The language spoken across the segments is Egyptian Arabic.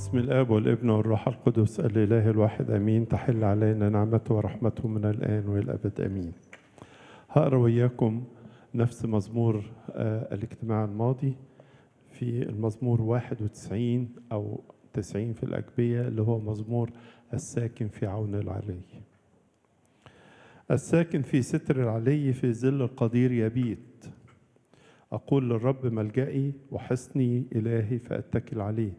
بسم الاب والابن والروح القدس الاله الواحد امين تحل علينا نعمته ورحمته من الان والى الابد امين هقرا وياكم نفس مزمور آه، الاجتماع الماضي في المزمور 91 او 90 في الاجبيه اللي هو مزمور الساكن في عون العلي الساكن في ستر العلي في ظل القدير يبيت أقول للرب ملجئي وحصني إلهي فأتكل عليه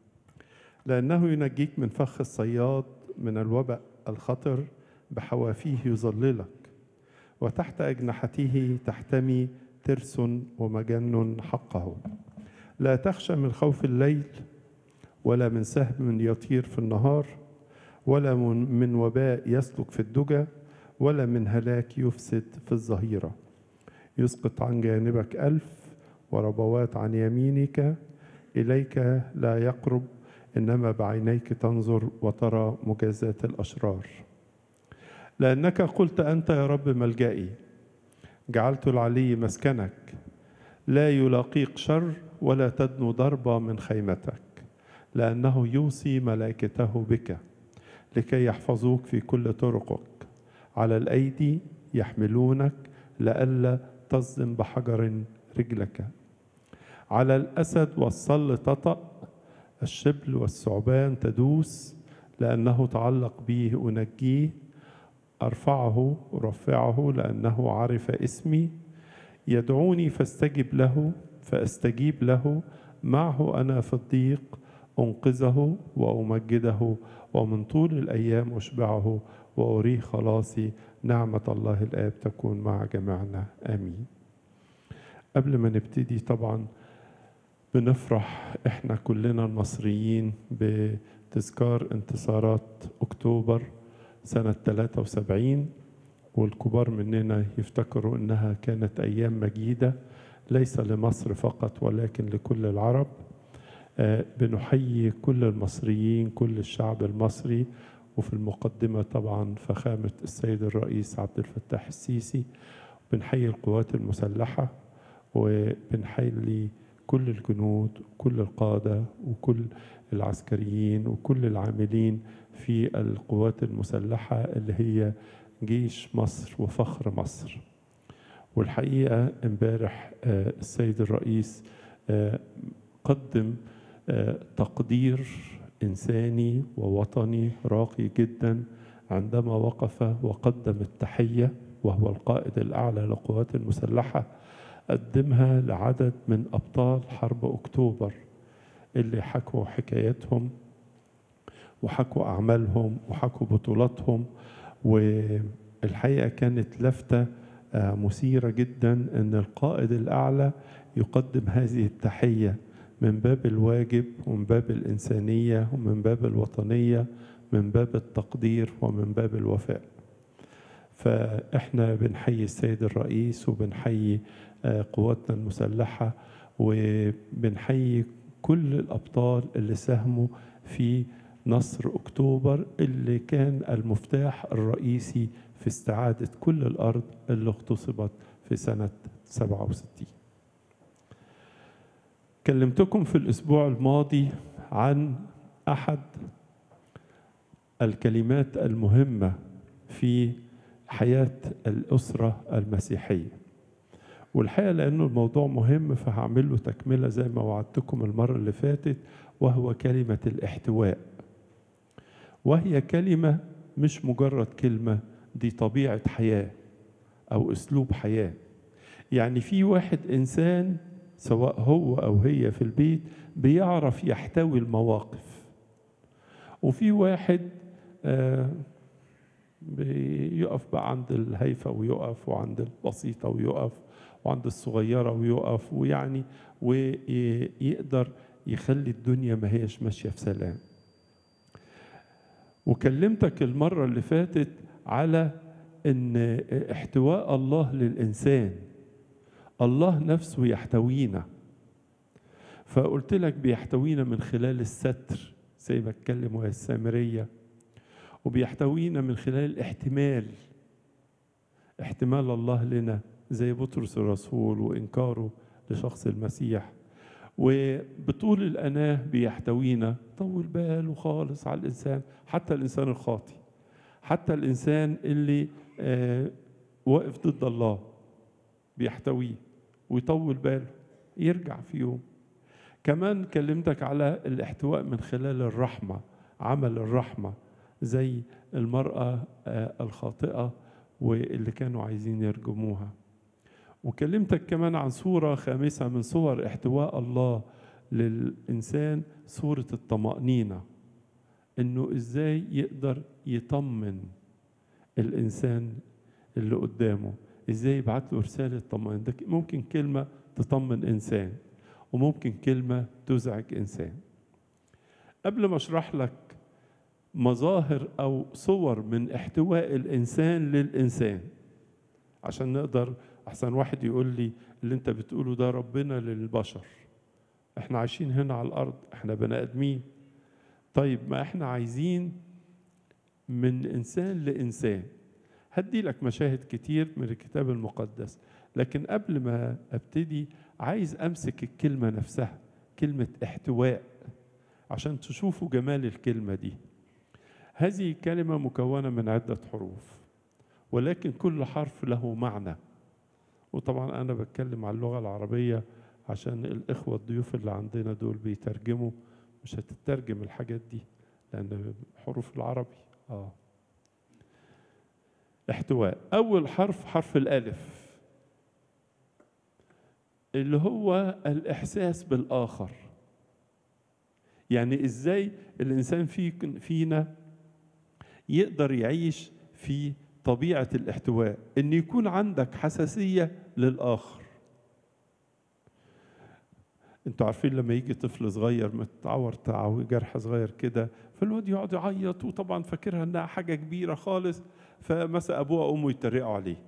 لأنه ينجيك من فخ الصياد من الوبأ الخطر بحوافيه يظللك وتحت أجنحته تحتمي ترس ومجن حقه لا تخشى من خوف الليل ولا من سهم يطير في النهار ولا من من وباء يسلك في الدجى ولا من هلاك يفسد في الظهيره يسقط عن جانبك ألف وربوات عن يمينك إليك لا يقرب إنما بعينيك تنظر وترى مجازات الأشرار لأنك قلت أنت يا رب ملجئي جعلت العلي مسكنك لا يلاقيك شر ولا تدنو ضربة من خيمتك لأنه يوصي ملائكته بك لكي يحفظوك في كل طرقك على الأيدي يحملونك لئلا تصدم بحجر رجلك على الأسد والصل تطأ الشبل والثعبان تدوس لأنه تعلق به أنجيه أرفعه أرفعه لأنه عرف اسمي يدعوني فاستجب له فاستجيب له معه أنا في الضيق أنقذه وأمجده ومن طول الأيام أشبعه وأريه خلاصي نعمة الله الآب تكون مع جميعنا آمين قبل ما نبتدي طبعا بنفرح احنا كلنا المصريين بتذكار انتصارات اكتوبر سنة 73 والكبار مننا يفتكروا انها كانت ايام مجيدة ليس لمصر فقط ولكن لكل العرب آه، بنحيي كل المصريين كل الشعب المصري وفي المقدمة طبعا فخامة السيد الرئيس عبد الفتاح السيسي بنحيي القوات المسلحة وبنحيي كل الجنود وكل القادة وكل العسكريين وكل العاملين في القوات المسلحة اللي هي جيش مصر وفخر مصر والحقيقة امبارح آه، السيد الرئيس آه، قدم آه، تقدير إنساني ووطني راقي جدا عندما وقف وقدم التحية وهو القائد الأعلى للقوات المسلحة قدمها لعدد من أبطال حرب أكتوبر اللي حكوا حكايتهم وحكوا أعمالهم وحكوا بطولاتهم والحقيقة كانت لفتة آه، مثيرة جدا أن القائد الأعلى يقدم هذه التحية من باب الواجب ومن باب الإنسانية ومن باب الوطنية من باب التقدير ومن باب الوفاء فإحنا بنحيي السيد الرئيس وبنحيي آه، قواتنا المسلحة وبنحيي كل الأبطال اللي ساهموا في نصر أكتوبر اللي كان المفتاح الرئيسي في استعادة كل الأرض اللي اغتصبت في سنة 67 كلمتكم في الأسبوع الماضي عن أحد الكلمات المهمة في حياة الأسرة المسيحية والحقيقة لأنه الموضوع مهم فهعمل له تكملة زي ما وعدتكم المرة اللي فاتت وهو كلمة الاحتواء وهي كلمة مش مجرد كلمة دي طبيعة حياة أو أسلوب حياة يعني في واحد إنسان سواء هو أو هي في البيت بيعرف يحتوي المواقف وفي واحد آه بيقف بقى عند الهيفة ويقف وعند البسيطة ويقف وعند الصغيرة ويقف ويعني ويقدر يخلي الدنيا ما هيش ماشية في سلام وكلمتك المرة اللي فاتت على ان احتواء الله للإنسان الله نفسه يحتوينا فقلت لك بيحتوينا من خلال الستر زي ما اتكلم وهي السامرية وبيحتوينا من خلال الاحتمال احتمال الله لنا زي بطرس الرسول وإنكاره لشخص المسيح وبطول الأناة بيحتوينا طول باله خالص على الإنسان حتى الإنسان الخاطي حتى الإنسان اللي آه واقف ضد الله بيحتويه ويطول باله يرجع في يوم كمان كلمتك على الاحتواء من خلال الرحمة عمل الرحمة زي المرأة آه الخاطئة واللي كانوا عايزين يرجموها وكلمتك كمان عن صورة خامسة من صور احتواء الله للإنسان صورة الطمأنينة إنه إزاي يقدر يطمن الإنسان اللي قدامه إزاي يبعت له رسالة طمأنينة ده ممكن كلمة تطمن إنسان وممكن كلمة تزعج إنسان قبل ما أشرح لك مظاهر أو صور من احتواء الإنسان للإنسان عشان نقدر احسن واحد يقول لي اللي انت بتقوله ده ربنا للبشر احنا عايشين هنا على الارض احنا بني ادمين طيب ما احنا عايزين من انسان لانسان هدي لك مشاهد كتير من الكتاب المقدس لكن قبل ما ابتدي عايز امسك الكلمه نفسها كلمه احتواء عشان تشوفوا جمال الكلمه دي هذه كلمه مكونه من عده حروف ولكن كل حرف له معنى وطبعا انا بتكلم على اللغه العربيه عشان الاخوه الضيوف اللي عندنا دول بيترجموا مش هتترجم الحاجات دي لان حروف العربي اه احتواء اول حرف حرف الالف اللي هو الاحساس بالاخر يعني ازاي الانسان في فينا يقدر يعيش في طبيعة الاحتواء إن يكون عندك حساسية للآخر انتوا عارفين لما يجي طفل صغير متعور تعوي جرح صغير كده فالواد يقعد يعيط وطبعا فاكرها انها حاجه كبيره خالص فمثلا ابوه وامه يتريقوا عليه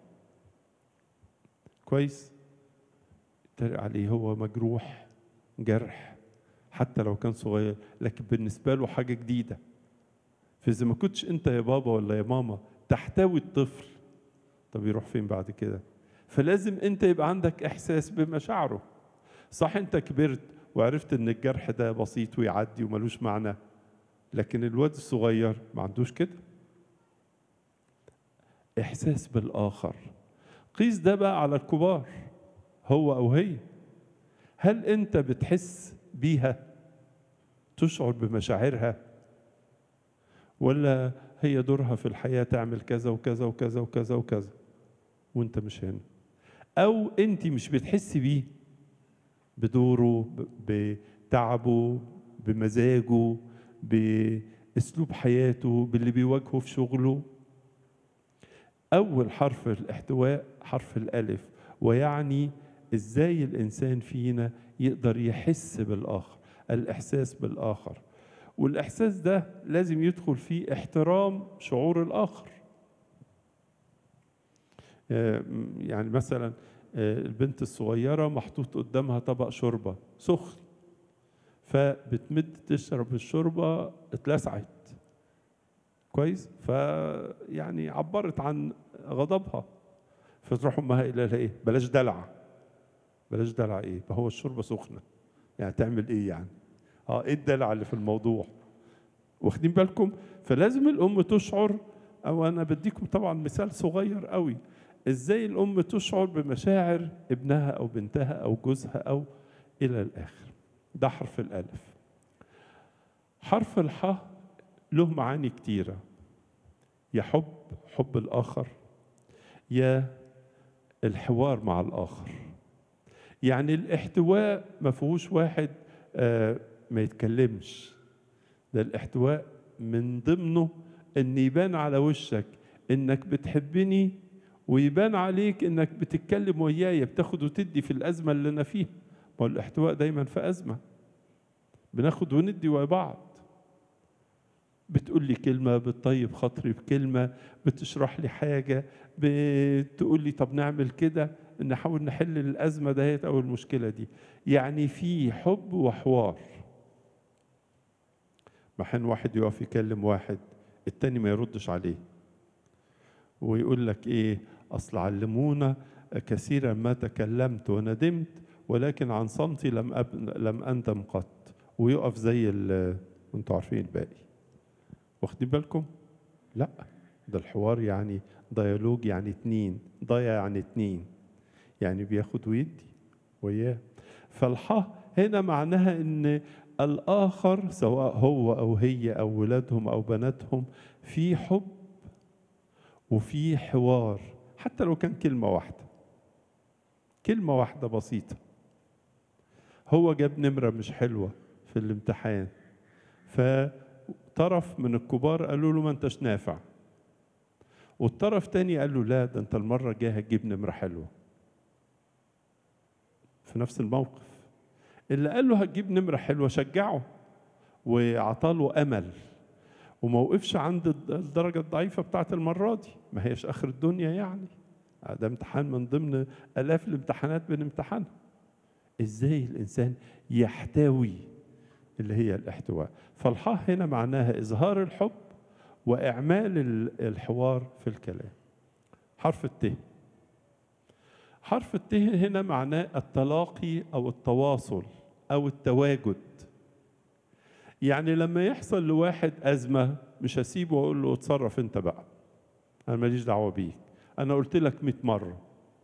كويس يتريق عليه هو مجروح جرح حتى لو كان صغير لكن بالنسبه له حاجه جديده فاذا ما كنتش انت يا بابا ولا يا ماما تحتوي الطفل طب يروح فين بعد كده فلازم انت يبقى عندك احساس بمشاعره صح انت كبرت وعرفت ان الجرح ده بسيط ويعدي وملوش معنى لكن الواد الصغير ما عندوش كده احساس بالاخر قيس ده بقى على الكبار هو او هي هل انت بتحس بيها تشعر بمشاعرها ولا هي دورها في الحياة تعمل كذا وكذا وكذا وكذا وكذا وانت مش هنا او انت مش بتحسي بيه بدوره بتعبه بمزاجه باسلوب حياته باللي بيواجهه في شغله اول حرف الاحتواء حرف الالف ويعني ازاي الانسان فينا يقدر يحس بالاخر الاحساس بالاخر والاحساس ده لازم يدخل فيه احترام شعور الاخر يعني مثلا البنت الصغيره محطوط قدامها طبق شوربه سخن فبتمد تشرب الشوربه اتلسعت كويس فيعني عبرت عن غضبها فتروح امها قايله لها ايه بلاش دلع بلاش دلع ايه ما هو الشوربه سخنه يعني تعمل ايه يعني اه ايه الدلع اللي في الموضوع واخدين بالكم فلازم الام تشعر او انا بديكم طبعا مثال صغير قوي ازاي الام تشعر بمشاعر ابنها او بنتها او جوزها او الى الاخر ده حرف الالف حرف الحاء له معاني كتيره يا حب حب الاخر يا الحوار مع الاخر يعني الاحتواء ما فيهوش واحد آه ما يتكلمش ده الاحتواء من ضمنه ان يبان على وشك انك بتحبني ويبان عليك انك بتتكلم وياي بتاخد وتدي في الازمه اللي انا فيها ما هو الاحتواء دايما في ازمه بناخد وندي ويا بعض بتقول لي كلمة بتطيب خاطري بكلمة بتشرح لي حاجة بتقول لي طب نعمل كده نحاول نحل الأزمة دهيت أو المشكلة دي يعني في حب وحوار ما حين واحد يقف يكلم واحد التاني ما يردش عليه ويقول لك ايه اصل علمونا كثيرا ما تكلمت وندمت ولكن عن صمتي لم أب... لم أندم قط ويقف زي ال... انتوا عارفين الباقي واخدين بالكم لا ده الحوار يعني ديالوج يعني اتنين ضيا يعني اتنين يعني بياخد ويدي وياه فالحا هنا معناها ان الاخر سواء هو او هي او ولادهم او بناتهم في حب وفي حوار حتى لو كان كلمه واحده كلمه واحده بسيطه هو جاب نمره مش حلوه في الامتحان فطرف من الكبار قالوا له ما انتش نافع والطرف تاني قال له لا ده انت المره الجايه هتجيب نمره حلوه في نفس الموقف اللي قال له هتجيب نمره حلوه شجعه وعطاله امل وما وقفش عند الدرجه الضعيفه بتاعت المره دي ما هيش اخر الدنيا يعني ده امتحان من ضمن الاف الامتحانات بنمتحنها ازاي الانسان يحتوي اللي هي الاحتواء فالحاء هنا معناها اظهار الحب واعمال الحوار في الكلام حرف الت حرف الت هنا معناه التلاقي او التواصل او التواجد يعني لما يحصل لواحد ازمه مش هسيبه واقول له اتصرف انت بقى انا ماليش دعوه بيك انا قلت لك 100 مره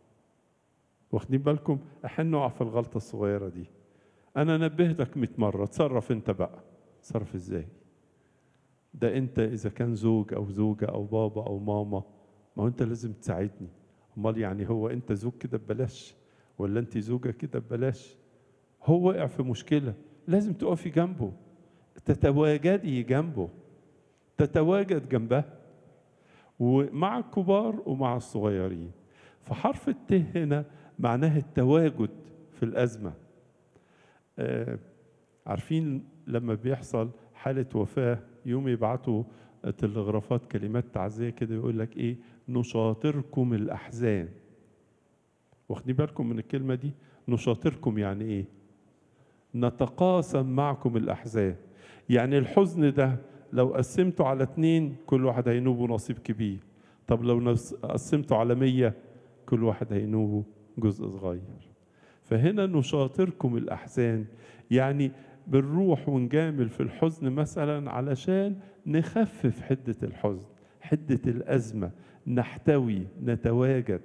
واخدين بالكم احنا نقع في الغلطه الصغيره دي انا نبهتك 100 مره اتصرف انت بقى اتصرف ازاي ده انت اذا كان زوج او زوجه او بابا او ماما ما هو انت لازم تساعدني امال يعني هو انت زوج كده ببلاش ولا انت زوجه كده ببلاش هو وقع في مشكله لازم تقفي جنبه تتواجدي جنبه تتواجد جنبها ومع الكبار ومع الصغيرين فحرف الت هنا معناه التواجد في الازمه آه عارفين لما بيحصل حاله وفاه يوم يبعتوا تلغرافات كلمات تعزيه كده يقول لك ايه نشاطركم الاحزان واخدين بالكم من الكلمه دي نشاطركم يعني ايه نتقاسم معكم الاحزان يعني الحزن ده لو قسمته على اتنين كل واحد هينوبه نصيب كبير طب لو قسمته على مية كل واحد هينوبه جزء صغير فهنا نشاطركم الأحزان يعني بنروح ونجامل في الحزن مثلا علشان نخفف حدة الحزن حدة الأزمة نحتوي نتواجد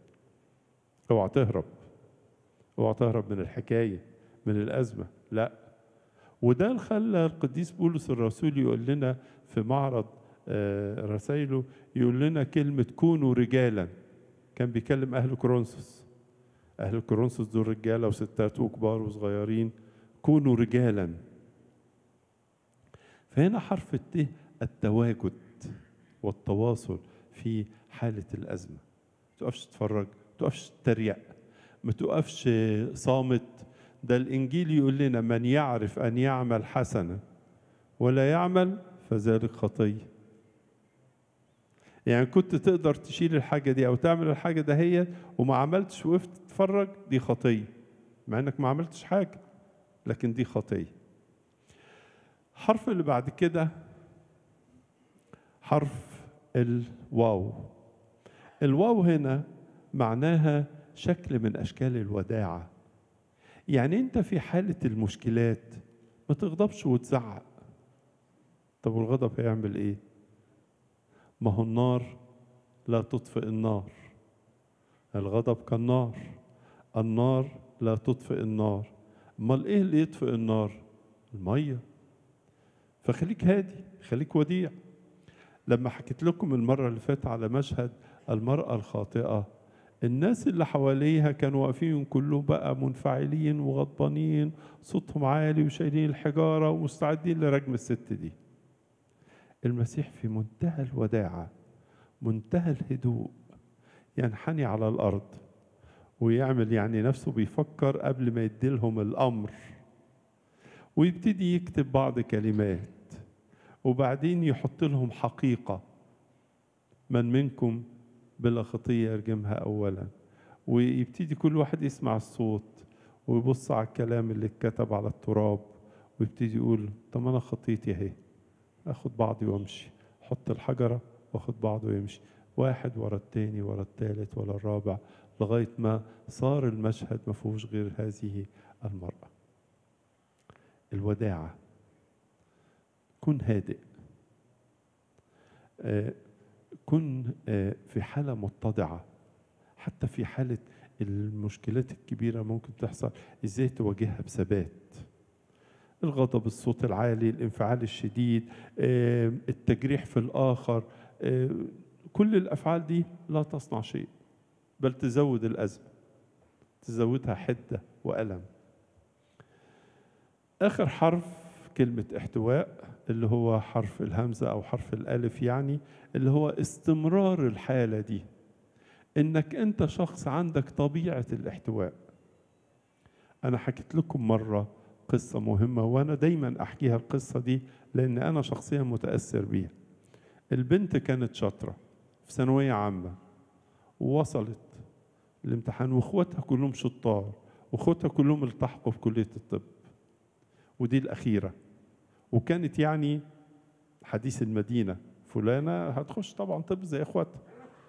اوعى تهرب اوعى تهرب من الحكاية من الأزمة لا وده اللي خلى القديس بولس الرسول يقول لنا في معرض رسائله يقول لنا كلمة كونوا رجالا كان بيكلم أهل كورنثوس أهل كورنثوس دول رجالة وستات وكبار وصغيرين كونوا رجالا فهنا حرف الت التواجد والتواصل في حالة الأزمة ما تقفش تتفرج ما تقفش تتريق ما تقفش صامت ده الإنجيل يقول لنا من يعرف أن يعمل حسنا ولا يعمل فذلك خطية يعني كنت تقدر تشيل الحاجة دي أو تعمل الحاجة ده هي وما عملتش وقفت تتفرج دي خطية مع إنك ما عملتش حاجة لكن دي خطية الحرف اللي بعد كده حرف الواو الواو هنا معناها شكل من أشكال الوداعة يعني أنت في حالة المشكلات ما تغضبش وتزعق طب والغضب هيعمل إيه؟ ما هو النار لا تطفئ النار الغضب كالنار النار لا تطفئ النار امال ايه اللي يطفئ النار الميه فخليك هادي خليك وديع لما حكيت لكم المره اللي فاتت على مشهد المراه الخاطئه الناس اللي حواليها كانوا واقفين كلهم بقى منفعلين وغضبانين صوتهم عالي وشايلين الحجاره ومستعدين لرجم الست دي المسيح في منتهى الوداعة منتهى الهدوء ينحني على الأرض ويعمل يعني نفسه بيفكر قبل ما يديلهم الأمر ويبتدي يكتب بعض كلمات وبعدين يحط لهم حقيقة من منكم بلا خطية يرجمها أولا ويبتدي كل واحد يسمع الصوت ويبص على الكلام اللي اتكتب على التراب ويبتدي يقول طب أنا خطيتي أهي اخد بعضي وامشي احط الحجرة واخد بعضه ويمشي واحد ورا التاني ورا التالت ورا الرابع لغاية ما صار المشهد ما فيهوش غير هذه المرأة الوداعة كن هادئ آه، كن آه، في حالة متضعة حتى في حالة المشكلات الكبيرة ممكن تحصل ازاي تواجهها بثبات الغضب الصوت العالي الانفعال الشديد آه، التجريح في الآخر آه، كل الأفعال دي لا تصنع شيء بل تزود الأزمة تزودها حدة وألم آخر حرف كلمة احتواء اللي هو حرف الهمزة أو حرف الألف يعني اللي هو استمرار الحالة دي إنك أنت شخص عندك طبيعة الاحتواء أنا حكيت لكم مرة قصة مهمة وأنا دايما أحكيها القصة دي لأن أنا شخصيا متأثر بيها البنت كانت شاطرة في ثانوية عامة ووصلت الامتحان واخواتها كلهم شطار واخواتها كلهم التحقوا في كلية الطب ودي الأخيرة وكانت يعني حديث المدينة فلانة هتخش طبعا طب زي اخواتها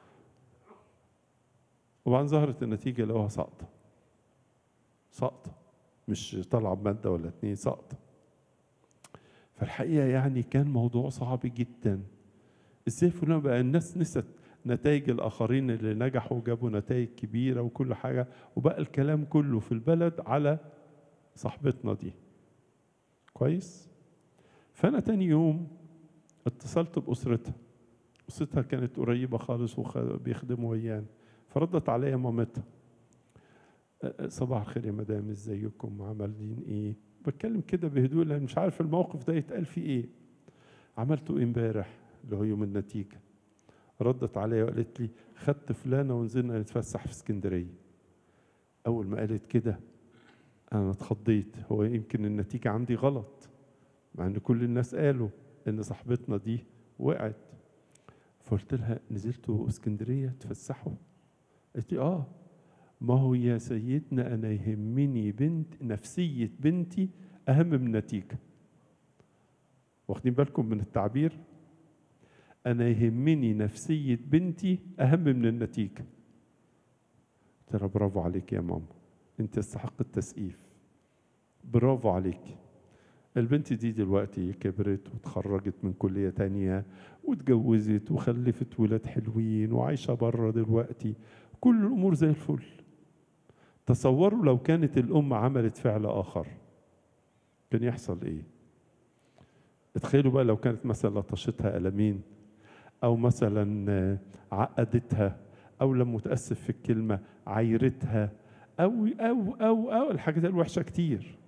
وبعدين ظهرت النتيجة لقوها ساقطة ساقطة مش طالعة بمادة ولا اتنين ساقطة فالحقيقة يعني كان موضوع صعب جدا ازاي فلان بقى الناس نست نتائج الآخرين اللي نجحوا وجابوا نتائج كبيرة وكل حاجة وبقى الكلام كله في البلد على صاحبتنا دي كويس فأنا تاني يوم اتصلت بأسرتها أسرتها كانت قريبة خالص وبيخدموا ويانا فردت عليا مامتها صباح الخير يا مدام ازيكم عمالين ايه بتكلم كده بهدوء لان مش عارف الموقف ده يتقال فيه ايه عملته ايه امبارح اللي هو يوم النتيجه ردت عليا وقالت لي خدت فلانه ونزلنا نتفسح في اسكندريه اول ما قالت كده انا اتخضيت هو يمكن النتيجه عندي غلط مع ان كل الناس قالوا ان صاحبتنا دي وقعت فقلت لها نزلتوا اسكندريه تفسحوا قالت لي اه ما هو يا سيدنا انا يهمني بنت نفسيه بنتي اهم من النتيجه واخدين بالكم من التعبير انا يهمني نفسيه بنتي اهم من النتيجه قلت لها برافو عليك يا ماما انت تستحق التسقيف برافو عليك البنت دي دلوقتي كبرت وتخرجت من كلية تانية واتجوزت وخلفت ولاد حلوين وعايشة بره دلوقتي كل الأمور زي الفل تصوروا لو كانت الأم عملت فعل آخر كان يحصل إيه تخيلوا بقى لو كانت مثلا لطشتها ألمين أو مثلا عقدتها أو لم متأسف في الكلمة عايرتها أو أو أو أو الحاجات الوحشة كتير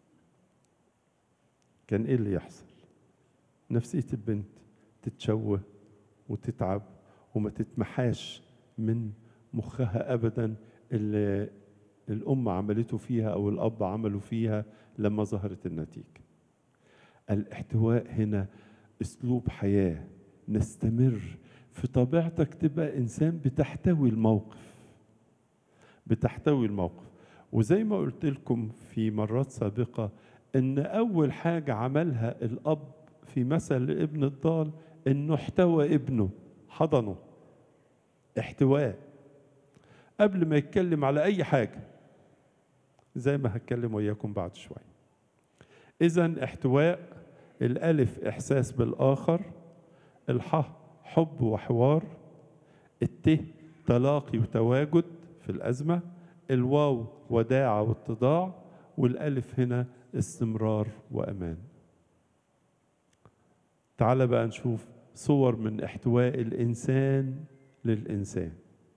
كان ايه اللي يحصل نفسية البنت تتشوه وتتعب وما تتمحاش من مخها ابدا اللي الام عملته فيها او الاب عمله فيها لما ظهرت النتيجه الاحتواء هنا اسلوب حياه نستمر في طبيعتك تبقى انسان بتحتوي الموقف بتحتوي الموقف وزي ما قلت لكم في مرات سابقه ان اول حاجه عملها الاب في مثل ابن الضال انه احتوى ابنه حضنه احتواء قبل ما يتكلم على اي حاجه زي ما هتكلم وياكم بعد شويه اذا احتواء الالف احساس بالاخر الح حب وحوار الت تلاقي وتواجد في الازمه الواو وداعه واتضاع والالف هنا استمرار وامان تعال بقى نشوف صور من احتواء الانسان للانسان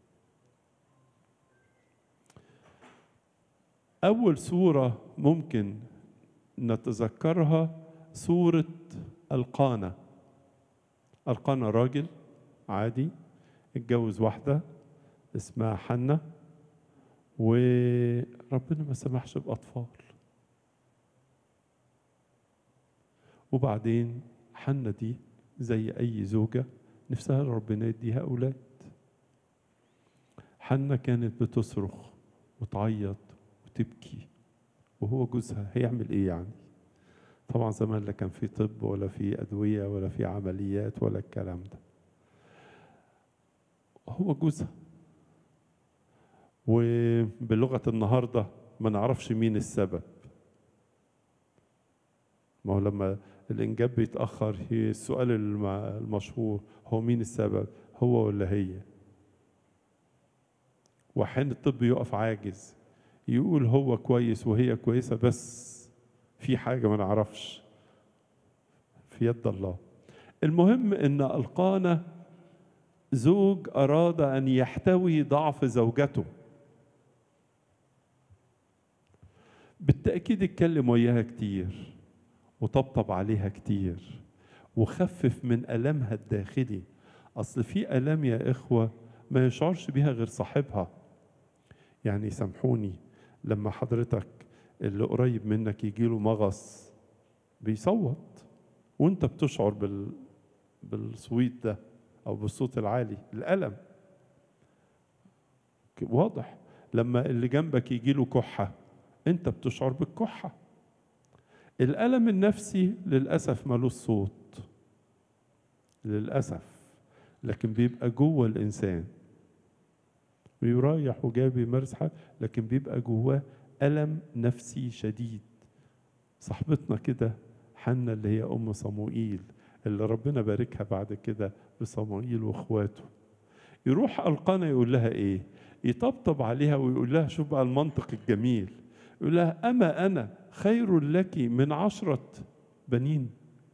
اول صوره ممكن نتذكرها صوره القانا القانا راجل عادي اتجوز واحده اسمها حنة وربنا ما سمحش باطفال وبعدين حنة دي زي أي زوجة نفسها ربنا يديها أولاد حنة كانت بتصرخ وتعيط وتبكي وهو جوزها هيعمل إيه يعني طبعا زمان لا كان في طب ولا في أدوية ولا في عمليات ولا الكلام ده هو جوزها وبلغة النهاردة ما نعرفش مين السبب ما هو لما الإنجاب بيتأخر هي السؤال الم- المشهور هو مين السبب هو ولا هي وحين الطب يقف عاجز يقول هو كويس وهي كويسة بس في حاجة ما نعرفش في يد الله المهم ان القانا زوج اراد ان يحتوي ضعف زوجته بالتاكيد اتكلم وياها كتير وطبطب عليها كتير وخفف من المها الداخلي اصل في الام يا اخوه ما يشعرش بيها غير صاحبها يعني سامحوني لما حضرتك اللي قريب منك يجيله مغص بيصوت وانت بتشعر بال بالصويت ده او بالصوت العالي الالم ك- واضح لما اللي جنبك يجيله كحه انت بتشعر بالكحه الالم النفسي للاسف ملوش صوت للاسف لكن بيبقى جوه الانسان بيريح وجاي بيمارس حاجه لكن بيبقى جواه الم نفسي شديد صاحبتنا كده حنا اللي هي ام صموئيل اللي ربنا باركها بعد كده بصموئيل واخواته يروح القانا يقول لها ايه يطبطب عليها ويقول لها شوف بقى المنطق الجميل يقول لها اما انا خير لك من عشره بنين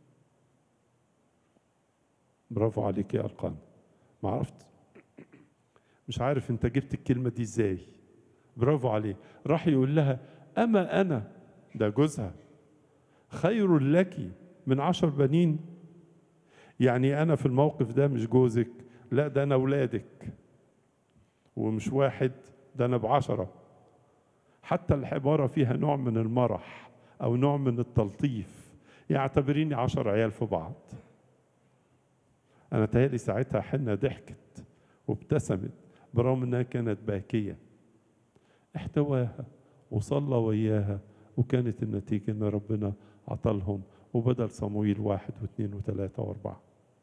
برافو عليك يا القانا ما عرفت مش عارف انت جبت الكلمه دي ازاي برافو عليه راح يقول لها اما انا ده جوزها خير لك من عشر بنين يعني انا في الموقف ده مش جوزك لا ده انا اولادك ومش واحد ده انا بعشرة حتى العبارة فيها نوع من المرح او نوع من التلطيف يعتبريني عشر عيال في بعض انا تهيألي ساعتها حنة ضحكت وابتسمت برغم انها كانت باكية احتواها وصلى وياها وكانت النتيجة ان ربنا عطلهم وبدل صمويل واحد واثنين وثلاثة واربعة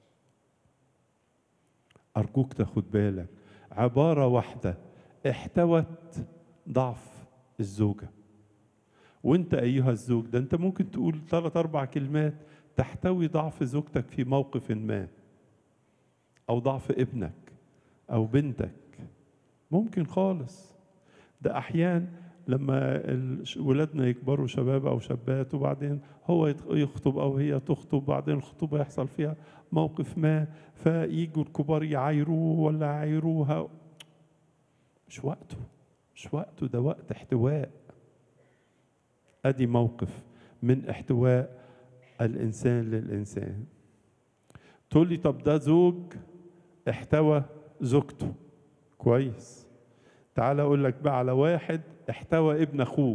أرجوك تاخد بالك عبارة واحدة احتوت ضعف الزوجة وانت أيها الزوج ده انت ممكن تقول ثلاث أربع كلمات تحتوي ضعف زوجتك في موقف ما أو ضعف ابنك أو بنتك ممكن خالص ده أحيان لما الش- ولادنا يكبروا شباب او شابات وبعدين هو يت- يخطب او هي تخطب بعدين الخطوبه يحصل فيها موقف ما فييجوا الكبار يعايروه ولا يعايروها مش وقته مش وقته ده وقت احتواء ادي موقف من احتواء الانسان للانسان تقول لي طب ده زوج احتوى زوجته كويس تعال اقول لك بقى على واحد احتوى ابن اخوه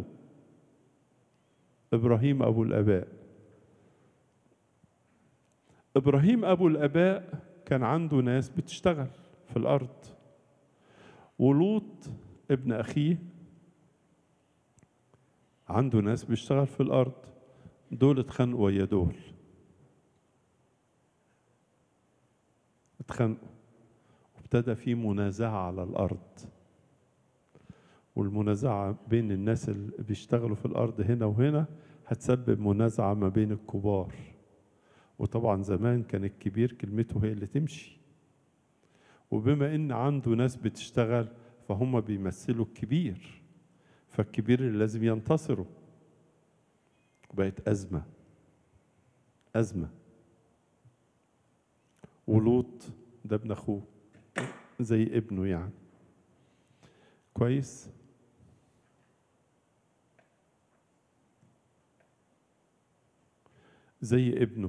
ابراهيم ابو الاباء ابراهيم ابو الاباء كان عنده ناس بتشتغل في الارض ولوط ابن اخيه عنده ناس بيشتغل في الارض دول اتخانقوا ويا دول اتخانقوا وابتدى في منازعه على الارض والمنازعة بين الناس اللي بيشتغلوا في الأرض هنا وهنا هتسبب منازعة ما بين الكبار وطبعا زمان كان الكبير كلمته هي اللي تمشي وبما إن عنده ناس بتشتغل فهم بيمثلوا الكبير فالكبير اللي لازم ينتصروا وبقت أزمة أزمة ولوط ده ابن أخوه زي ابنه يعني كويس زي ابنه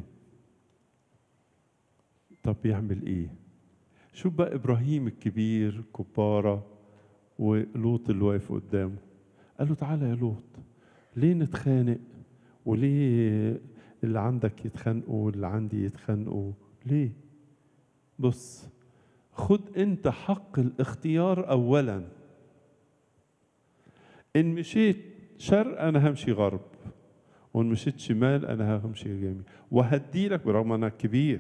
طب يعمل ايه شوف بقى ابراهيم الكبير كبارة ولوط اللي واقف قدامه قال له تعالى يا لوط ليه نتخانق وليه اللي عندك يتخانقوا واللي عندي يتخانقوا ليه بص خد انت حق الاختيار اولا ان مشيت شرق انا همشي غرب وان مشيت شمال انا همشي يمين وهدي لك برغم انا كبير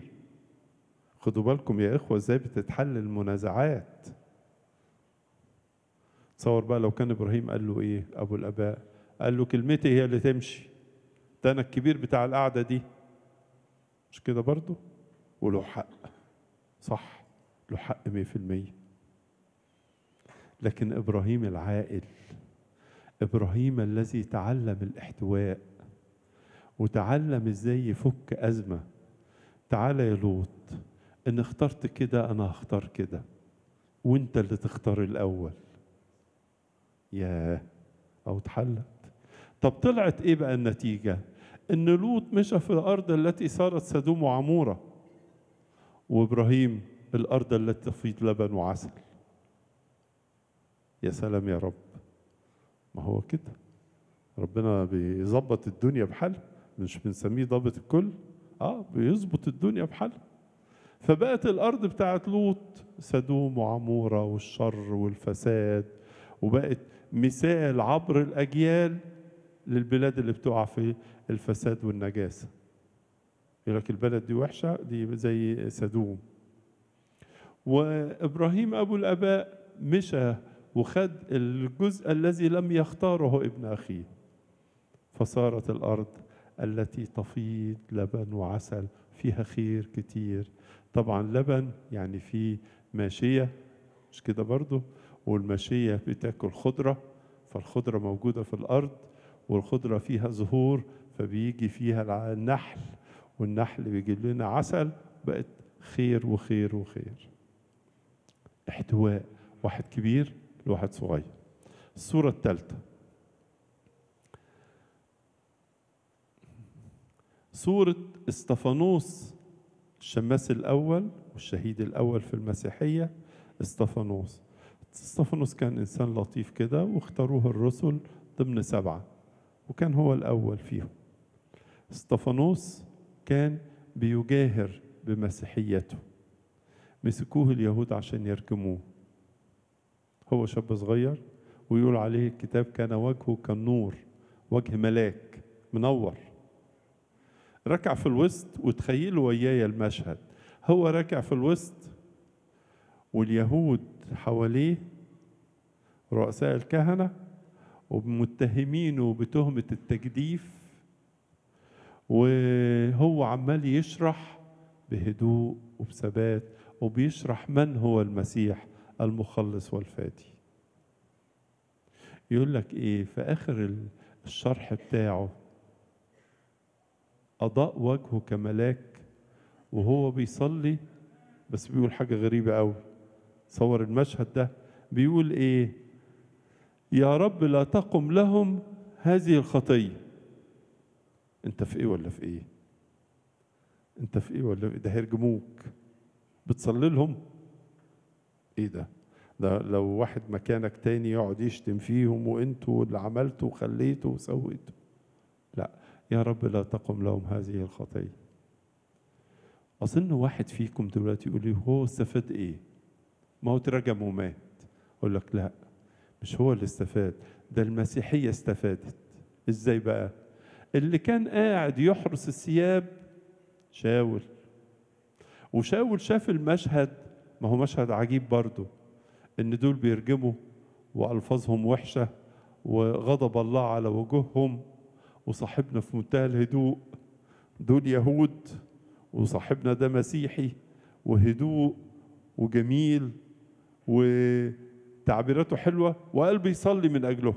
خدوا بالكم يا اخوه ازاي بتتحل المنازعات تصور بقى لو كان ابراهيم قال له ايه ابو الاباء قال له كلمتي هي اللي تمشي ده انا الكبير بتاع القعده دي مش كده برضه وله حق صح له حق 100% لكن ابراهيم العاقل ابراهيم الذي تعلم الاحتواء وتعلم ازاي يفك ازمه تعالى يا لوط ان اخترت كده انا هختار كده وانت اللي تختار الاول ياه او اتحلت طب طلعت ايه بقى النتيجه ان لوط مشى في الارض التي صارت سدوم وعموره وابراهيم الارض التي تفيض لبن وعسل يا سلام يا رب ما هو كده ربنا بيظبط الدنيا بحالها مش بنسميه ضابط الكل اه بيظبط الدنيا بحالها فبقت الارض بتاعت لوط سدوم وعموره والشر والفساد وبقت مثال عبر الاجيال للبلاد اللي بتقع في الفساد والنجاسه يقول لك البلد دي وحشه دي زي سدوم وابراهيم ابو الاباء مشى وخد الجزء الذي لم يختاره ابن اخيه فصارت الارض التي تفيض لبن وعسل فيها خير كتير طبعا لبن يعني في ماشيه مش كده برضه والماشيه بتاكل خضره فالخضره موجوده في الارض والخضره فيها زهور فبيجي فيها النحل والنحل بيجيب لنا عسل بقت خير وخير وخير احتواء واحد كبير لواحد صغير الصورة الثالثة صورة استفانوس الشماس الأول والشهيد الأول في المسيحية استفانوس استفانوس كان إنسان لطيف كده واختاروه الرسل ضمن سبعة وكان هو الأول فيهم استفانوس كان بيجاهر بمسيحيته مسكوه اليهود عشان يرجموه هو شاب صغير ويقول عليه الكتاب كان وجهه كالنور وجه ملاك منور ركع في الوسط وتخيلوا وياي المشهد هو راكع في الوسط واليهود حواليه رؤساء الكهنة ومتهمينه بتهمة التجديف وهو عمال يشرح بهدوء وبثبات وبيشرح من هو المسيح المخلص والفادي يقول لك ايه في اخر الشرح بتاعه اضاء وجهه كملاك وهو بيصلي بس بيقول حاجه غريبه قوي صور المشهد ده بيقول ايه يا رب لا تقم لهم هذه الخطيه انت في ايه ولا في ايه انت في ايه ولا في إيه؟ ده هيرجموك بتصلي لهم ايه ده ده لو واحد مكانك تاني يقعد يشتم فيهم وانتوا اللي عملتوا وخليتوا وسويتوا لا يا رب لا تقم لهم هذه الخطيه اظن واحد فيكم دلوقتي يقول لي هو استفاد ايه ما هو اترجم ومات اقول لك لا مش هو اللي استفاد ده المسيحيه استفادت ازاي بقى اللي كان قاعد يحرس الثياب شاول وشاول شاف المشهد ما هو مشهد عجيب برضه ان دول بيرجموا والفاظهم وحشه وغضب الله على وجوههم وصاحبنا في منتهى الهدوء دول يهود وصاحبنا ده مسيحي وهدوء وجميل وتعبيراته حلوه وقلبي يصلي من اجله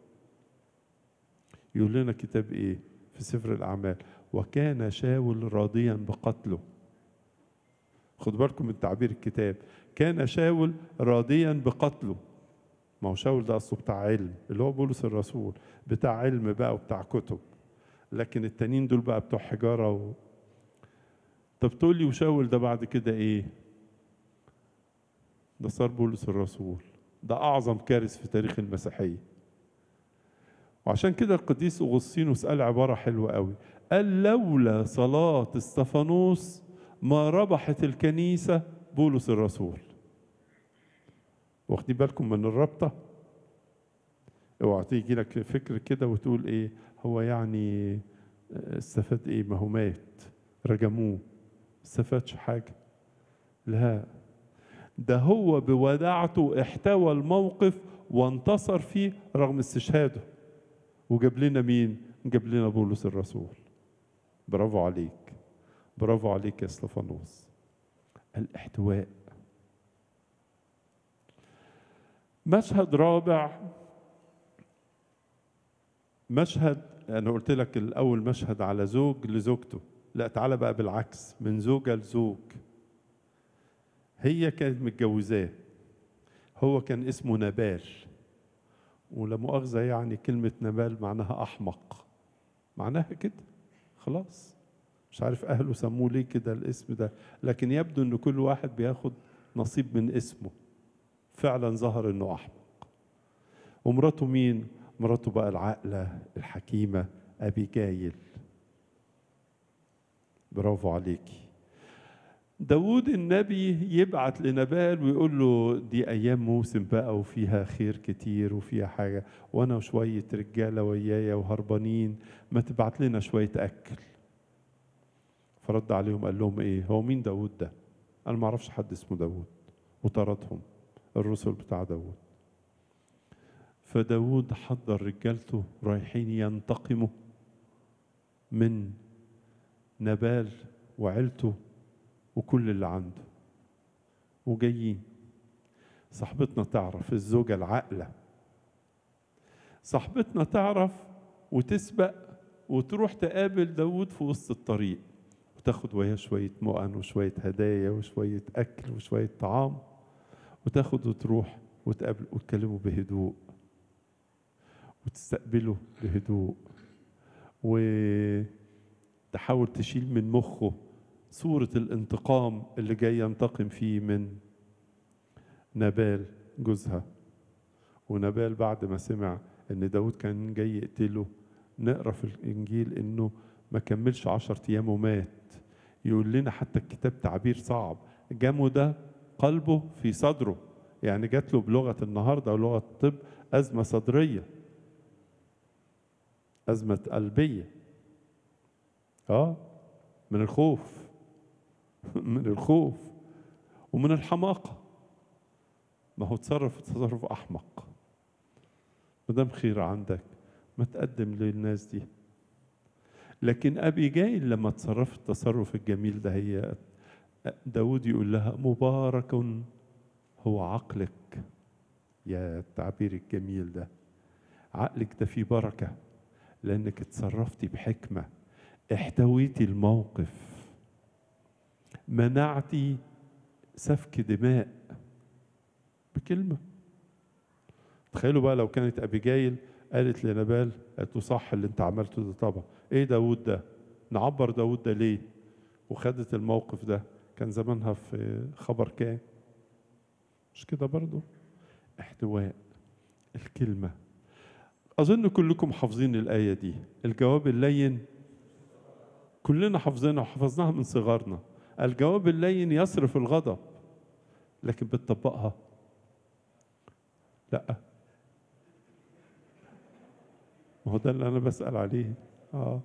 يقول لنا كتاب ايه في سفر الاعمال وكان شاول راضيا بقتله خد بالكم من تعبير الكتاب كان شاول راضيا بقتله ما هو شاول ده اصله بتاع علم اللي هو بولس الرسول بتاع علم بقى وبتاع كتب لكن التانيين دول بقى بتوع حجاره و... طب تقول لي وشاول ده بعد كده ايه ده صار بولس الرسول ده اعظم كارث في تاريخ المسيحيه وعشان كده القديس اغسطينوس قال عباره حلوه قوي قال لولا صلاه استفانوس ما ربحت الكنيسه بولس الرسول واخدين بالكم من الرابطه اوعى تيجي لك فكر كده وتقول ايه هو يعني استفاد ايه ما هو مات رجموه استفادش حاجه لا ده هو بوداعته احتوى الموقف وانتصر فيه رغم استشهاده وجاب لنا مين جاب لنا بولس الرسول برافو عليك برافو عليك يا استفانوس الاحتواء مشهد رابع مشهد انا قلت لك الاول مشهد على زوج لزوجته لا تعالى بقى بالعكس من زوجة لزوج هي كانت متجوزاه هو كان اسمه نبال ولا مؤاخذة يعني كلمة نبال معناها أحمق معناها كده خلاص مش عارف أهله سموه ليه كده الاسم ده لكن يبدو إن كل واحد بياخد نصيب من اسمه فعلا ظهر إنه أحمق ومراته مين؟ مراته بقى العاقلة الحكيمة أبي جايل برافو عليكي داود النبي يبعت لنبال ويقول له دي أيام موسم بقى وفيها خير كتير وفيها حاجة وأنا وشوية رجالة ويايا وهربانين ما تبعت لنا شوية أكل فرد عليهم قال لهم إيه هو مين داود ده أنا ما أعرفش حد اسمه داود وطردهم الرسل بتاع داود فداود حضر رجالته رايحين ينتقموا من نبال وعيلته وكل اللي عنده وجايين صاحبتنا تعرف الزوجة العاقلة صاحبتنا تعرف وتسبق وتروح تقابل داود في وسط الطريق وتاخد وياه شوية مؤن وشوية هدايا وشوية أكل وشوية طعام وتاخد وتروح وتقابل وتكلمه بهدوء وتستقبله بهدوء وتحاول تشيل من مخه صورة الانتقام اللي جاي ينتقم فيه من نبال جوزها ونبال بعد ما سمع ان داود كان جاي يقتله نقرا في الانجيل انه ما كملش عشر ايام ومات يقول لنا حتى الكتاب تعبير صعب جامه ده قلبه في صدره يعني جات له بلغه النهارده ولغه الطب ازمه صدريه ازمه قلبيه اه من الخوف من الخوف ومن الحماقة ما هو تصرف تصرف أحمق ما دام خير عندك ما تقدم للناس دي لكن أبي جايل لما تصرف التصرف الجميل ده هي داود يقول لها مبارك هو عقلك يا التعبير الجميل ده عقلك ده فيه بركة لأنك اتصرفتي بحكمة احتويتي الموقف منعتي سفك دماء بكلمة تخيلوا بقى لو كانت أبيجايل قالت لنبال قالت له صح اللي انت عملته ده طبعا ايه داود ده نعبر داود ده ليه وخدت الموقف ده كان زمانها في خبر كام مش كده برضو احتواء الكلمة أظن كلكم حافظين الآية دي الجواب اللين كلنا حافظينها وحفظناها من صغرنا الجواب اللين يصرف الغضب لكن بتطبقها لا ما هو ده اللي انا بسال عليه اه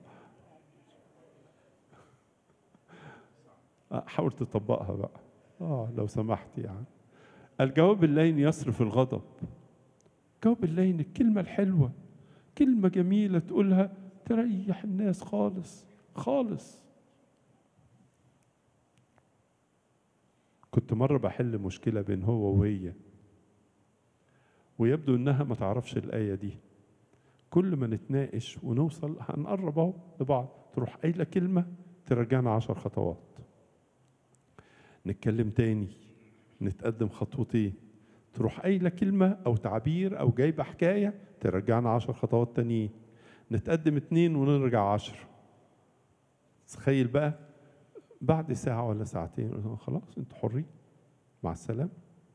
حاول تطبقها بقى اه لو سمحت يعني الجواب اللين يصرف الغضب الجواب اللين الكلمة الحلوة كلمة جميلة تقولها تريح الناس خالص خالص كنت مرة بحل مشكلة بين هو وهي ويبدو انها ما تعرفش الآية دي كل ما نتناقش ونوصل هنقرب اهو لبعض تروح قايلة كلمة ترجعنا عشر خطوات نتكلم تاني نتقدم خطوتين تروح قايلة كلمة أو تعبير أو جايبة حكاية ترجعنا عشر خطوات تانيين نتقدم اتنين ونرجع عشر تخيل بقى بعد ساعة ولا ساعتين خلاص انتوا حرين مع السلامة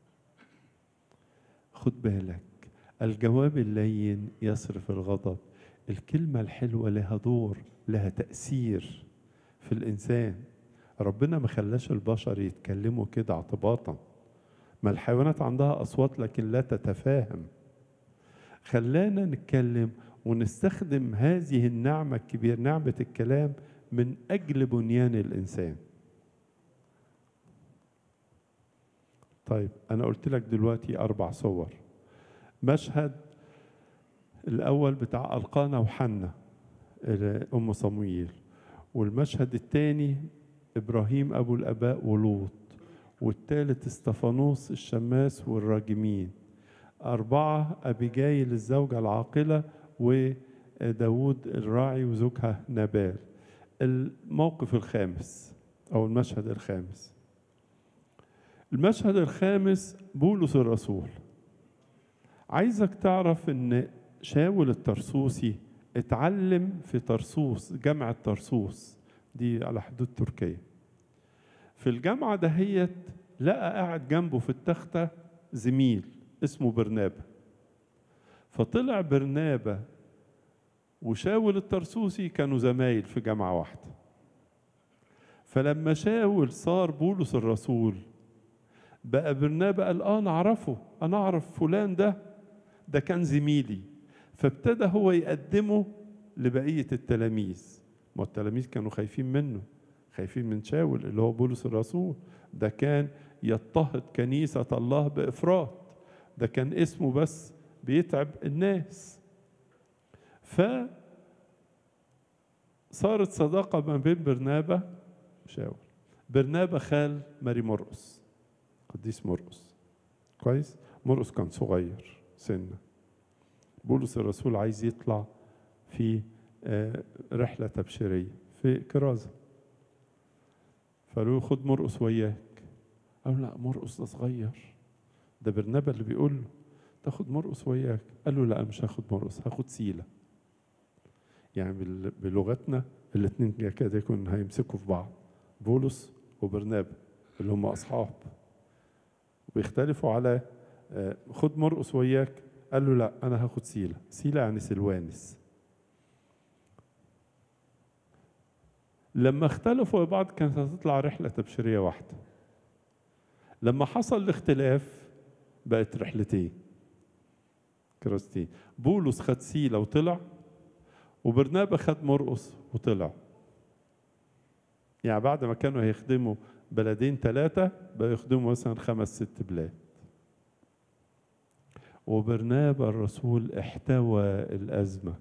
خد بالك الجواب اللين يصرف الغضب الكلمة الحلوة لها دور لها تأثير في الإنسان ربنا ما خلاش البشر يتكلموا كده اعتباطا ما الحيوانات عندها أصوات لكن لا تتفاهم خلانا نتكلم ونستخدم هذه النعمة الكبيرة نعمة الكلام من أجل بنيان الإنسان طيب أنا قلت لك دلوقتي أربع صور مشهد الأول بتاع ألقانا وحنة أم صمويل والمشهد الثاني إبراهيم أبو الآباء ولوط والثالث استفانوس الشماس والراجمين أربعة أبيجايل الزوجة العاقلة وداود الراعي وزوجها نبال الموقف الخامس أو المشهد الخامس المشهد الخامس بولس الرسول عايزك تعرف ان شاول الترسوسي اتعلم في طرسوس جامعة طرسوس دي على حدود تركيا في الجامعة دهيت لقى قاعد جنبه في التختة زميل اسمه برنابا فطلع برنابا وشاول الترسوسي كانوا زمايل في جامعة واحدة فلما شاول صار بولس الرسول بقى برنابا قال اه انا اعرفه انا اعرف فلان ده ده كان زميلي فابتدى هو يقدمه لبقية التلاميذ ما التلاميذ كانوا خايفين منه خايفين من شاول اللي هو بولس الرسول ده كان يضطهد كنيسة الله بإفراط ده كان اسمه بس بيتعب الناس ف صارت صداقة ما بين برنابا وشاول برنابا خال ماري مرقس قديس مرقس كويس مرقس كان صغير سنة بولس الرسول عايز يطلع في رحلة تبشيرية في كرازة فقالوا له خد مرقس وياك قالوا لا مرقس ده صغير ده برنابا اللي بيقول له تاخد مرقس وياك قال له لا مش هاخد مرقس هاخد سيلة يعني بلغتنا الاثنين كده يكون هيمسكوا في بعض بولس وبرنابا اللي هم اصحاب وبيختلفوا على خد مرقس وياك قال له لا انا هاخد سيله سيله يعني سلوانس لما اختلفوا بعض كانت هتطلع رحله تبشيريه واحده لما حصل الاختلاف بقت رحلتين كراستين بولس خد سيله وطلع وبرنابا خد مرقس وطلع يعني بعد ما كانوا هيخدموا بلدين ثلاثة بقوا يخدموا مثلا خمس ست بلاد وبرنابا الرسول احتوى الأزمة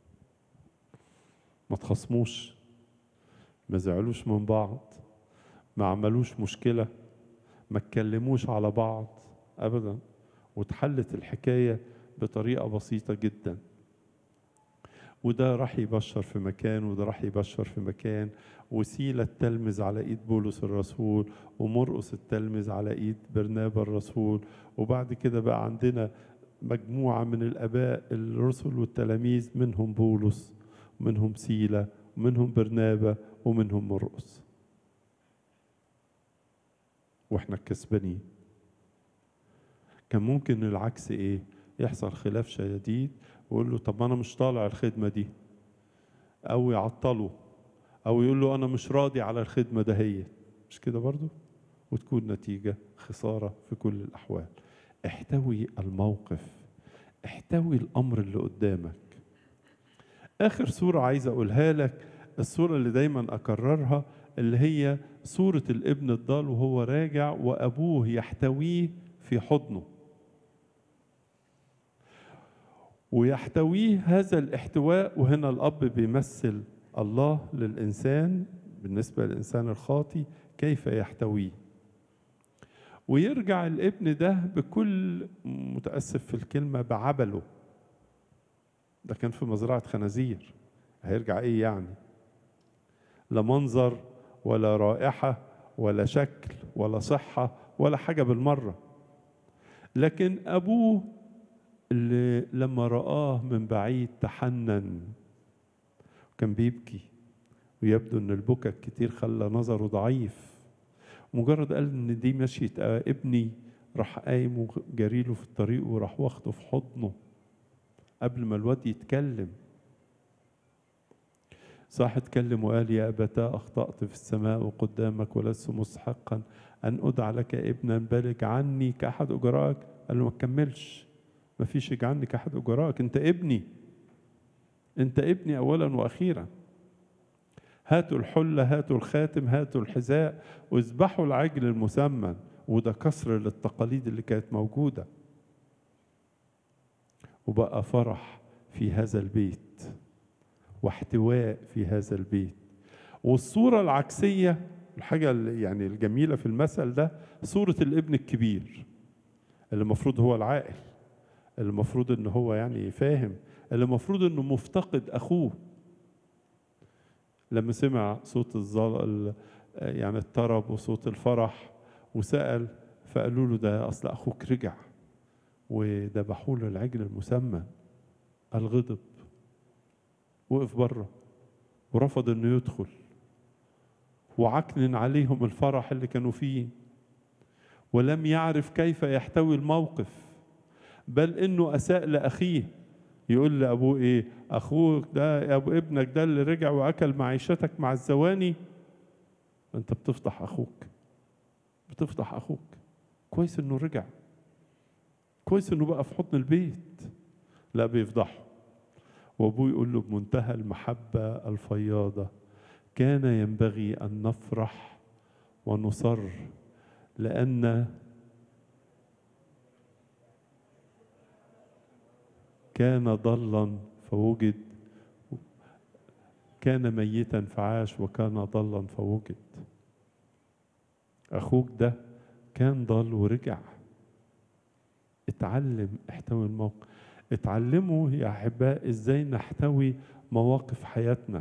ما تخصموش ما زعلوش من بعض ما عملوش مشكلة ما اتكلموش على بعض أبدا واتحلت الحكاية بطريقة بسيطة جدا وده راح يبشر في مكان وده راح يبشر في مكان وسيلة التلمذ على ايد بولس الرسول ومرقس التلمذ على ايد برنابا الرسول وبعد كده بقى عندنا مجموعة من الآباء الرسل والتلاميذ منهم بولس ومنهم سيلة ومنهم برنابا ومنهم مرقس واحنا الكسبانين كان ممكن العكس ايه يحصل خلاف شديد ويقول له طب انا مش طالع الخدمه دي او يعطله او يقول له انا مش راضي على الخدمه دهيت مش كده برضو وتكون نتيجه خساره في كل الاحوال احتوي الموقف احتوي الامر اللي قدامك اخر صوره عايز اقولها لك الصوره اللي دايما اكررها اللي هي صوره الابن الضال وهو راجع وابوه يحتويه في حضنه ويحتويه هذا الاحتواء وهنا الاب بيمثل الله للانسان بالنسبه للانسان الخاطي كيف يحتويه ويرجع الابن ده بكل متاسف في الكلمه بعبله ده كان في مزرعه خنازير هيرجع ايه يعني لا منظر ولا رائحه ولا شكل ولا صحه ولا حاجه بالمره لكن ابوه اللي لما رآه من بعيد تحنن كان بيبكي ويبدو ان البكا الكتير خلى نظره ضعيف مجرد قال ان دي مشيت ابني راح قايم وجريله في الطريق وراح واخده في حضنه قبل ما الواد يتكلم صح اتكلم وقال يا أبتاه أخطأت في السماء وقدامك ولست مستحقا أن أدعى لك ابنا بلغ عني كأحد أجرائك قال له ما تكملش ما فيش اجعلني كأحد أجرائك أنت ابني أنت ابني أولا وأخيرا هاتوا الحلة هاتوا الخاتم هاتوا الحذاء واذبحوا العجل المسمن وده كسر للتقاليد اللي كانت موجودة وبقى فرح في هذا البيت واحتواء في هذا البيت والصورة العكسية الحاجة اللي يعني الجميلة في المثل ده صورة الابن الكبير اللي المفروض هو العاقل اللي المفروض ان هو يعني فاهم اللي المفروض انه مفتقد اخوه لما سمع صوت الظل يعني الطرب وصوت الفرح وسأل فقالوا له ده اصل اخوك رجع وذبحوا له العجل المسمى الغضب وقف بره ورفض انه يدخل وعكنن عليهم الفرح اللي كانوا فيه ولم يعرف كيف يحتوي الموقف بل انه اساء لاخيه يقول لابوه ايه اخوك ده يا ابو ابنك ده اللي رجع واكل معيشتك مع الزواني انت بتفضح اخوك بتفضح اخوك كويس انه رجع كويس انه بقى في حضن البيت لا بيفضحه وابوه يقول له بمنتهى المحبه الفياضه كان ينبغي ان نفرح ونصر لان كان ضلا فوجد كان ميتا فعاش وكان ضلا فوجد اخوك ده كان ضال ورجع اتعلم احتوي الموقف اتعلموا يا احباء ازاي نحتوي مواقف حياتنا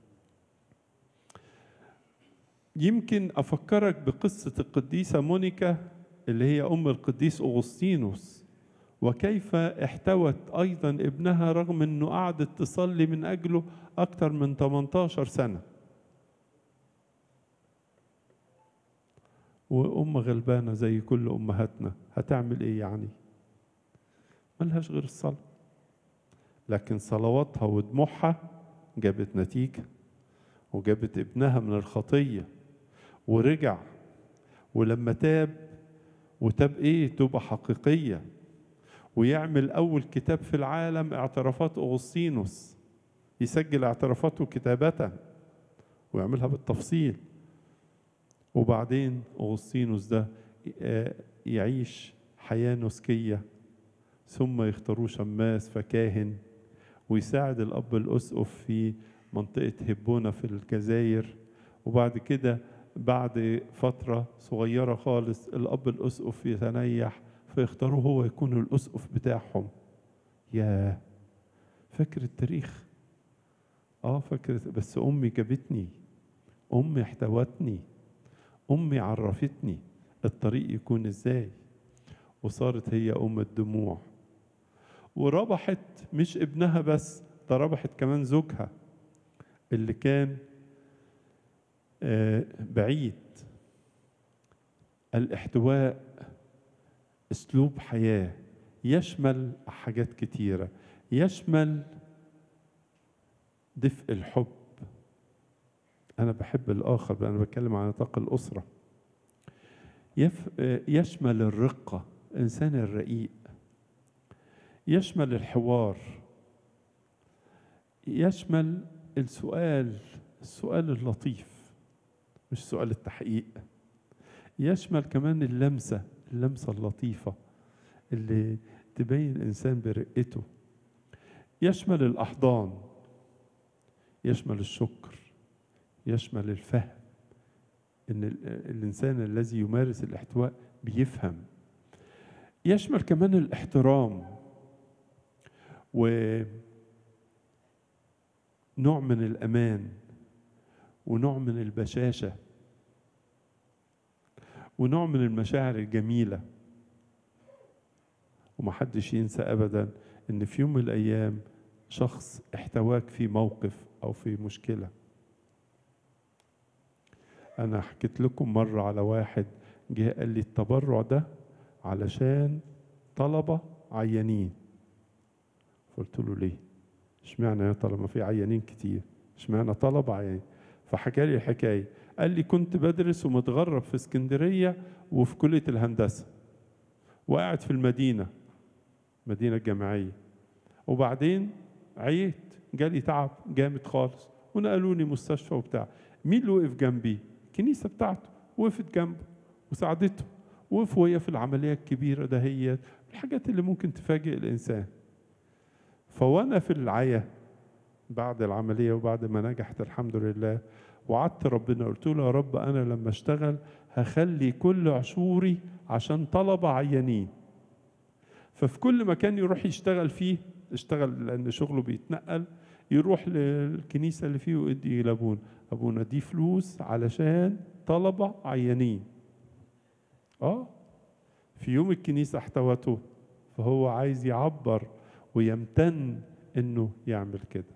يمكن افكرك بقصه القديسه مونيكا اللي هي ام القديس اغسطينوس وكيف احتوت ايضا ابنها رغم انه قعدت تصلي من اجله اكثر من 18 سنه وام غلبانه زي كل امهاتنا هتعمل ايه يعني ملهاش غير الصلاه لكن صلواتها ودموعها جابت نتيجه وجابت ابنها من الخطيه ورجع ولما تاب وتاب ايه توبه حقيقيه ويعمل اول كتاب في العالم اعترافات اغسطينوس يسجل اعترافاته كتابه ويعملها بالتفصيل وبعدين اغسطينوس ده يعيش حياه نسكيه ثم يختاروه شماس فكاهن ويساعد الاب الاسقف في منطقه هبونه في الجزائر وبعد كده بعد فترة صغيرة خالص الأب الأسقف يتنيح فيختاروه هو يكون الأسقف بتاعهم يا فاكر التاريخ اه فاكر بس أمي جابتني أمي احتوتني أمي عرفتني الطريق يكون ازاي وصارت هي أم الدموع وربحت مش ابنها بس ده ربحت كمان زوجها اللي كان بعيد الاحتواء اسلوب حياه يشمل حاجات كتيره يشمل دفء الحب انا بحب الاخر انا بتكلم عن نطاق الاسره يف يشمل الرقه الانسان الرقيق يشمل الحوار يشمل السؤال السؤال اللطيف مش سؤال التحقيق يشمل كمان اللمسة اللمسة اللطيفة اللي تبين الإنسان برقته يشمل الأحضان يشمل الشكر يشمل الفهم إن الإنسان الذي يمارس الاحتواء بيفهم يشمل كمان الاحترام ونوع من الأمان ونوع من البشاشة ونوع من المشاعر الجميلة ومحدش ينسى أبدا إن في يوم من الأيام شخص احتواك في موقف أو في مشكلة أنا حكيت لكم مرة على واحد جه قال لي التبرع ده علشان طلبة عيانين قلت له ليه؟ اشمعنى يا طالما في عيانين كتير اشمعنى طلبة عيانين فحكى لي الحكايه قال لي كنت بدرس ومتغرب في اسكندريه وفي كليه الهندسه وقاعد في المدينه مدينه جامعيه وبعدين عييت جالي تعب جامد خالص ونقلوني مستشفى وبتاع مين اللي وقف جنبي الكنيسه بتاعته وقفت جنبه وساعدته وقف وهي في العمليه الكبيره ده هي الحاجات اللي ممكن تفاجئ الانسان فوانا في العيا بعد العملية وبعد ما نجحت الحمد لله وعدت ربنا قلت له يا رب أنا لما أشتغل هخلي كل عشوري عشان طلبة عيانين ففي كل مكان يروح يشتغل فيه اشتغل لأن شغله بيتنقل يروح للكنيسة اللي فيه ويدي لابونا أبونا دي فلوس علشان طلبة عيانين اه في يوم الكنيسة احتوته فهو عايز يعبر ويمتن انه يعمل كده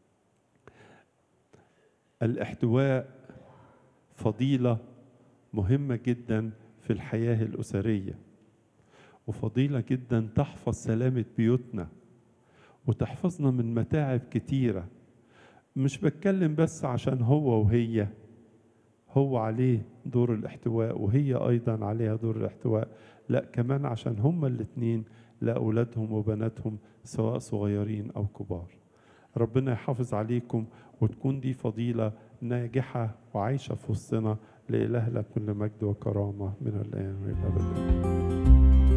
الاحتواء فضيلة مهمة جدا في الحياة الأسرية وفضيلة جدا تحفظ سلامة بيوتنا وتحفظنا من متاعب كتيرة مش بتكلم بس عشان هو وهي هو عليه دور الاحتواء وهي أيضا عليها دور الاحتواء لا كمان عشان هما الاتنين لأولادهم وبناتهم سواء صغيرين أو كبار ربنا يحافظ عليكم وتكون دي فضيلة ناجحة وعايشة في وسطنا لإلهنا كل مجد وكرامة من الآن والأبد